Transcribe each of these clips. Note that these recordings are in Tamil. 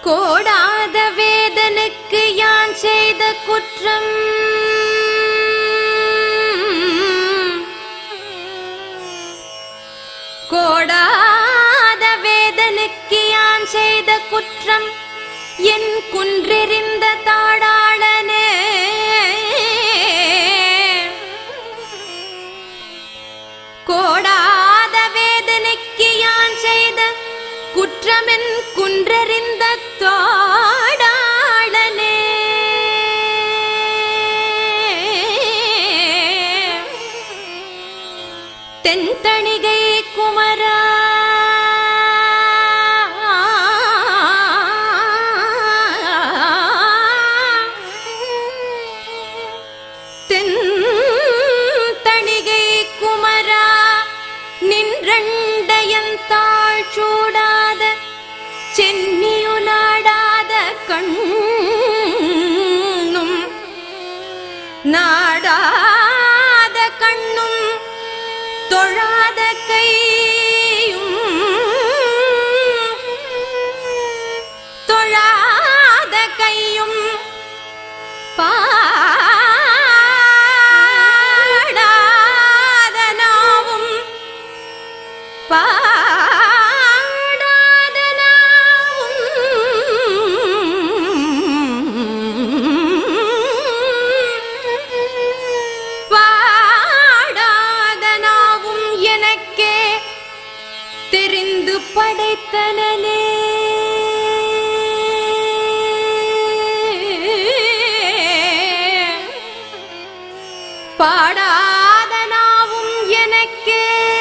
கோடாத வேதனுக்கு யான் செய்த குற்றம் கோடாத வேதனுக்கு யான் செய்த குற்றம் என் குன்றெறிந்த தாடாளனே கோடாத வேதனைக்கு யான் செய்த குற்றமென் குன்றறிந்த தோடாளனே தென்தணிகை குமரா தென்தணிகை குமரா நின்றண்டையன் தாழ் சூடாத சென்னியுலாடாத கண்ணும் நாடாத கண்ணும் தொழாத கையும் தொழாத கையும் பாடாத நாவும் பாடாத நாவும் பாடாத நாவும் எனக்கே தெரிந்து படைத்தனே பாடாத நாவும் எனக்கே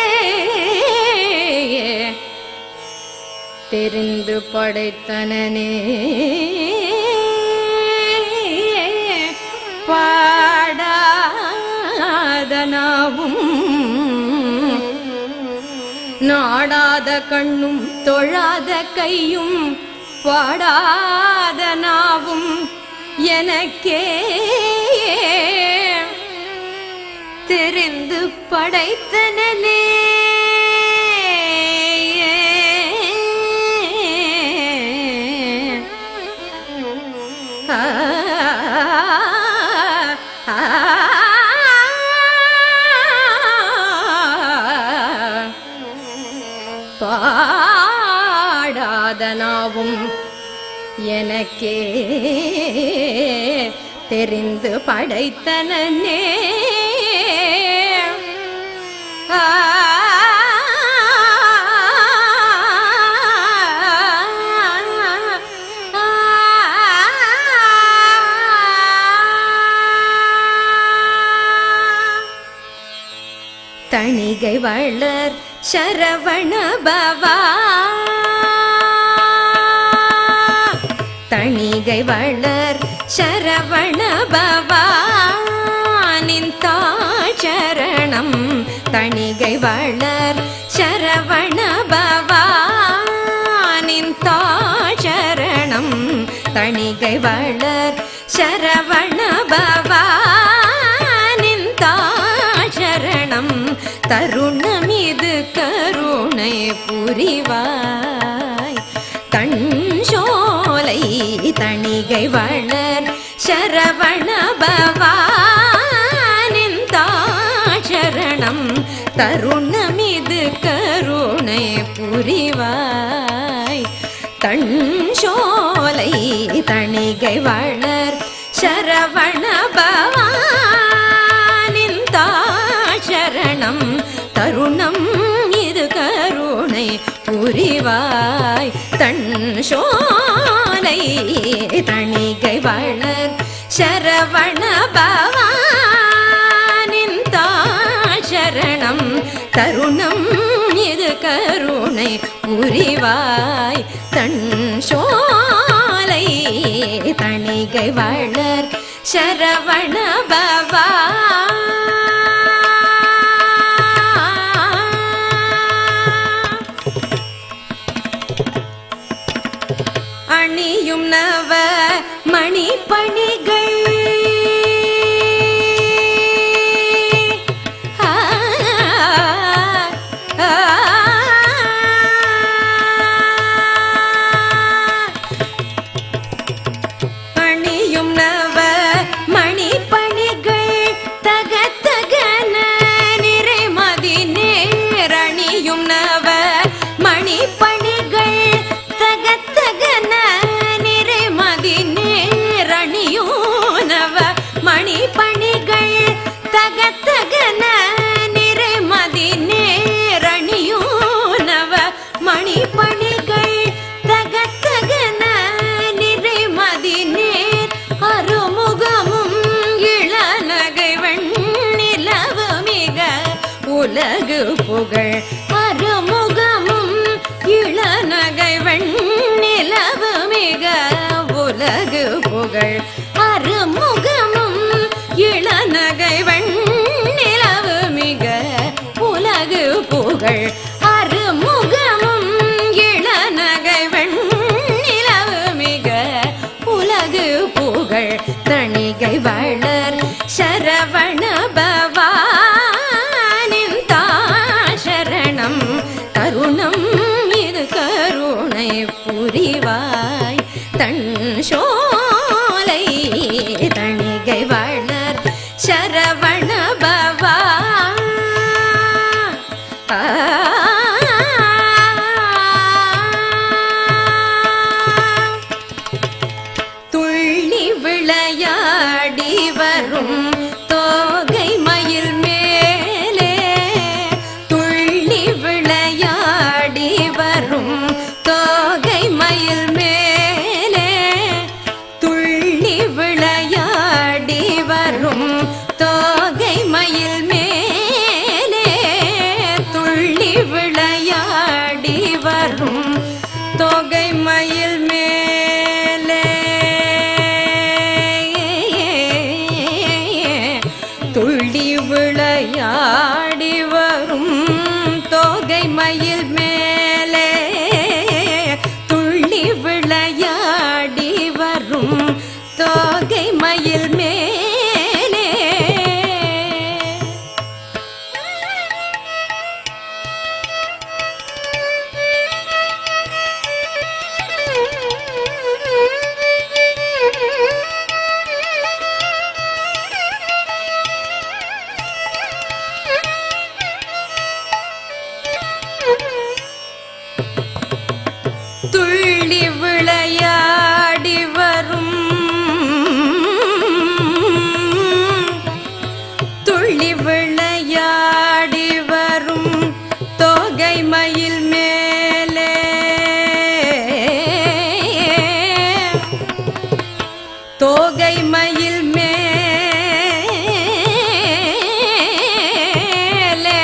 தெரிந்து படைத்தனனே பாடாத நாவும் நாடாத கண்ணும் தொழாத கையும் பாடாத நாவும் எனக்கே தெரிந்து படைத்தனே ஆ பாடாத நாவும் எனக்கே தெரிந்து படைத்தனே ஆ தணிகை வளர் சரவண பவா தணிகை வளர் சரவண பவா நின்றாச்சரணம் தணிகை வளர் சரவண பவா நின்றாச்சரணம் தணிகை வளர் சரவண பவா நின்றாச்சரணம் தருணமிது கருணை புரிவாய் கண் சோலை தணிகை வளர் சரவண பவானிந்தாச்சரணம் தருணமிது கருணை புரிவாய் தன் சோலை தணிகை வளர் சரவண பவானிந்தாச்சரணம் தருணம் இது கருணை புரிவாய் தன் சோலை தணிகை வளர் சரவண பவானிந்தாச்சரணம் தருணம் இது கருணை புரிவாய் தன் சோலை தணிகை வளர் சரவண பவா அணியும் நவ மணிப்பணிகள் ஆ, ஆ, உலகு புகழ் அருமுகமும் இளநகை வெண்ணிலவு மிக உலகு புகழ் அருமுகமும் இளநகை வெண்ணிலவு மிக உலகு புகழ் அருமுகமும் இளநகை வெண்ணிலவு மிக உலகு புகழ் தணிகை வளர் சரவண பவானின் தாசரணம் கருணம் இது கருணை புரிவாய் தன் சோலை தணிகை வளர் சரவண பவா துள்ளி விளையாடி வரும் தோகை மயில் மேலே துள்ளி விளையாடி வரும் தோகை மயில் மேலே துள்ளி விளையாடி வரும் தோகை மயில் மேலே துள்ளி விளையாடி வரும் தோகை மயில் மேலே துள்ளி விளையாடி வரும் தோகை மயில் மேலே துள்ளி விளையாடி வரும் தோகை மயில் மேலே துள்ளி விளையாடி வரும் துள்ளி விளையாடி வரும் தோகை மயில் மேலே தோகை மயில் மேலே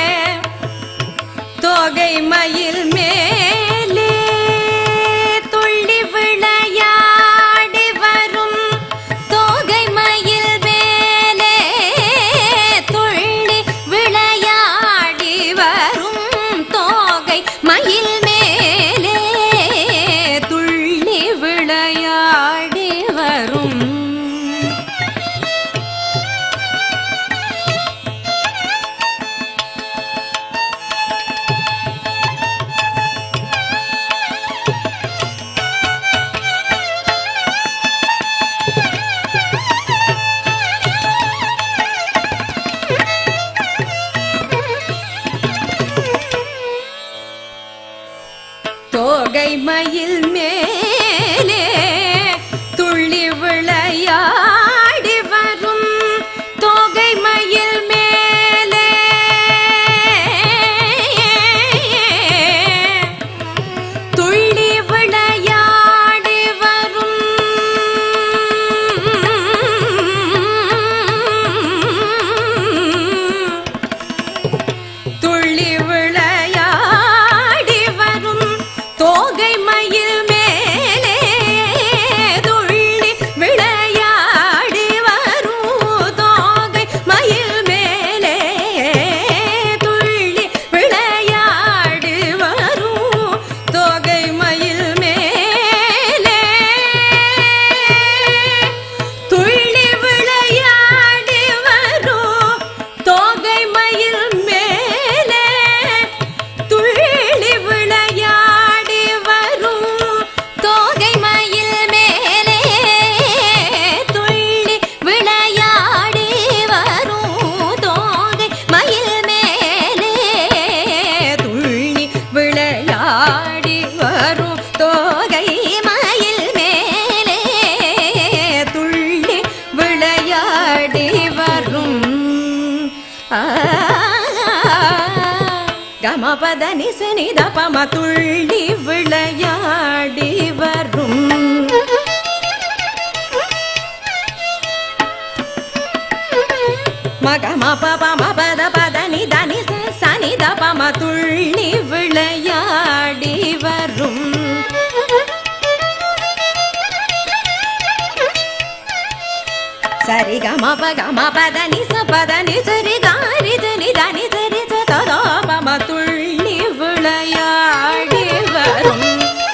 தோகை மயில் மேலே துள்ளி விளையாடி வரும் தோகை மயில் மேலே துள்ளி விளையாடி வரும் தோகை மயில் மேலே துள்ளி விளையாடி வரும் தோகை மயில் மேலே துள்ளி விளையாடி வரும் தோகை மயில் மேலே துள்ளி விளையாடி வரும் துள்ளி விளையாடி வரும் தோகை மயில் மேலே துள்ளி விளையாடி வரும் தோகை மயில் மேலே துள்ளி விளையாடி வரும் தோகை மயில் மேலே துள்ளி விளையாடி வரும் தோகை மயில் மேலே துள்ளி விளையாடி வரும் தோகை மயில் மேலே துள்ளி விளையாடி வரும் தோகை மயில் மேலே துள்ளி விளையாடி வரும் தோகை மயில் மேலே துள்ளி விளையாடி வரும் கமபத நிசனித பம துள்ளி விளையாடி வரும் மக மப பம பத பத நித நிச சனி துள்ளி விளையாடி வரும் சரி கம ப கம பத நி ச பத நி சரி காரி தனி தனி சரி ச ததா பம துள்ளி விளையாடி வரும்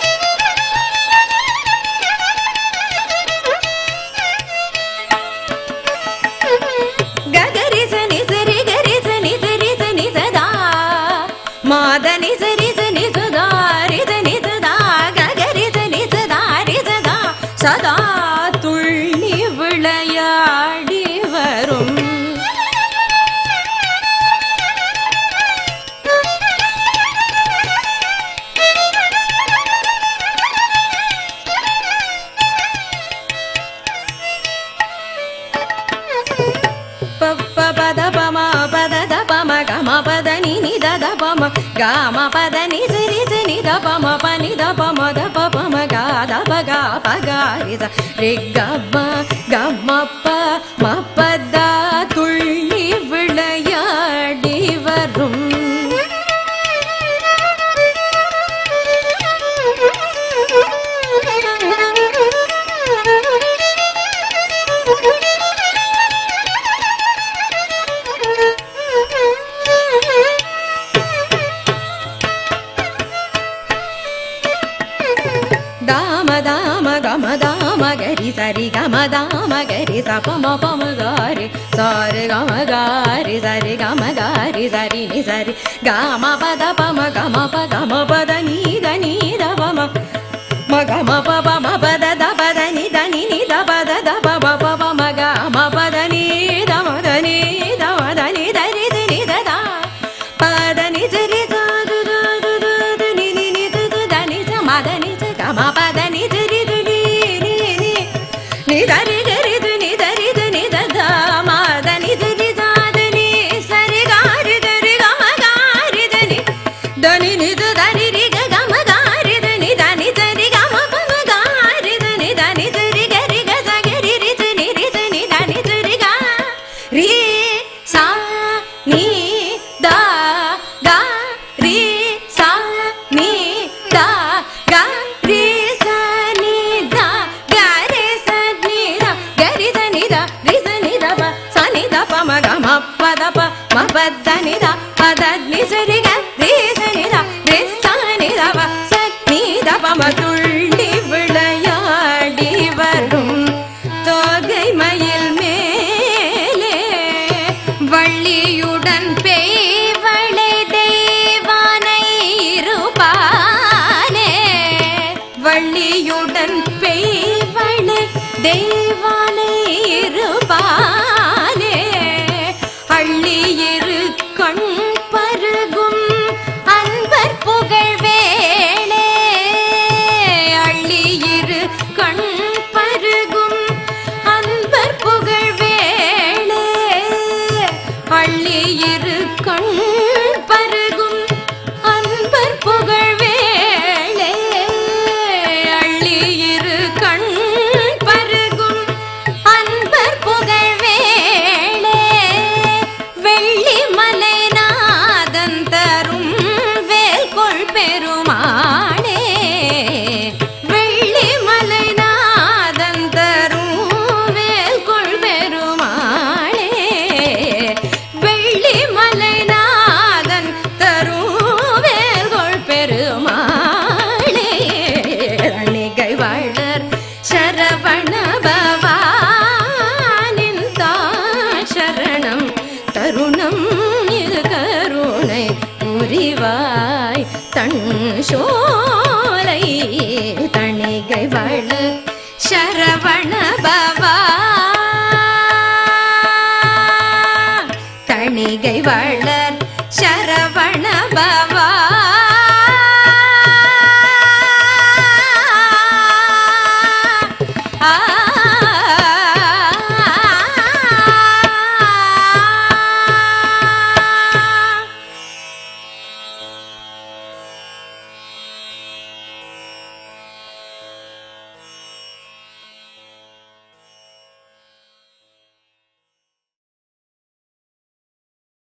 ககரி சனி சரி கரி சனி சரி சனி சதா மாதனி சரி சனி சுதாரி சனி சதா ககரி சனி சதாரி சதா சதா துள்ளி விளையாடி வரும் பப்ப பத பம பத த பம கம பத நி நி த த பம காம பத நி சரி சனி த பம ப நி த பம த ப பம கா த ப கா ப கா ரி த ரி க ம க ம ப ம ப த துள்ளி விளையாடி வரும் தாம தாம கம தாம கரி சரி கம தாம கரி ச பம பம காரி சாரி கம காரி சரி கம காரி சரி நி சரி காம பத பம கம ப கம பத நீ த நீ த பம ம கம ப பம பத த பத நி த நி நி த பத த ப ப ப ப ம கம பத நீ த ம த நீ த ம த நீ த ரி தி நி த த பத நி தி ரி த து து து து து நி நி நி து து த நி த ம த நி த க ம ப த நி தி ரி து நி நி நி நி த ரி க ரி து நி த ரி து நி த த ம த நி தி ரி த த நி ச ரி க ரி த ரி க ம க ரி த நி த நி நி து த ரி ரி க க ம க ரி த நி த நி த ரி க ம ப ம க ரி த நி த நி த ரி க ரி க ச க ரி ரி த நி ரி த நி த நி த ரி க ரி சா நீ த க ரி சா நீ த க ரி ச நீ த க ரி ச நீ த க ரி த நீ த ரி ச நீ த ப ச நீ த ப ம க ம ப த ப ம ப த நீ த ப த நீ ச ரி க ரி ச நீ த ரி ச நீ த ப ச நீ த ப ம துள்ளி விளையாடி வரும் தோகை மயில் மேலே வள்ளியுடன் பெய்வளை தெய்வானை இருப்பானே வள்ளியுடன் பெய்வளை தெய்வானை இருப்பானே அள்ளி இரு கண் பருகும் அன்பர் புகழ் வேளே அள்ளி இரு கண் பருகும் அன்பர் புகழ் வேளே அள்ளி இரு கண் பருகும் அன்பர் புகழ் வேளே அள்ளி இரு கண் பருகும் அன்பர் புகழ் வேளே வெள்ளி மலை நாதன் தரும் வேல் கொள் பெருமாளே வெள்ளி மலை நாதன் தரும் வேல் கொள் பெருமாளே வெள்ளி மலை நாதன் தரும் வேல் கொள் பெருமாளே அணிகை வளர் சரவண பவானின் தாழ் சரணம் தருணம் இது கருணை புரிவாய் தன் சோலை தணிகை வளர் சரவண பவா தணிகை வளர் சரவண பவா ஆ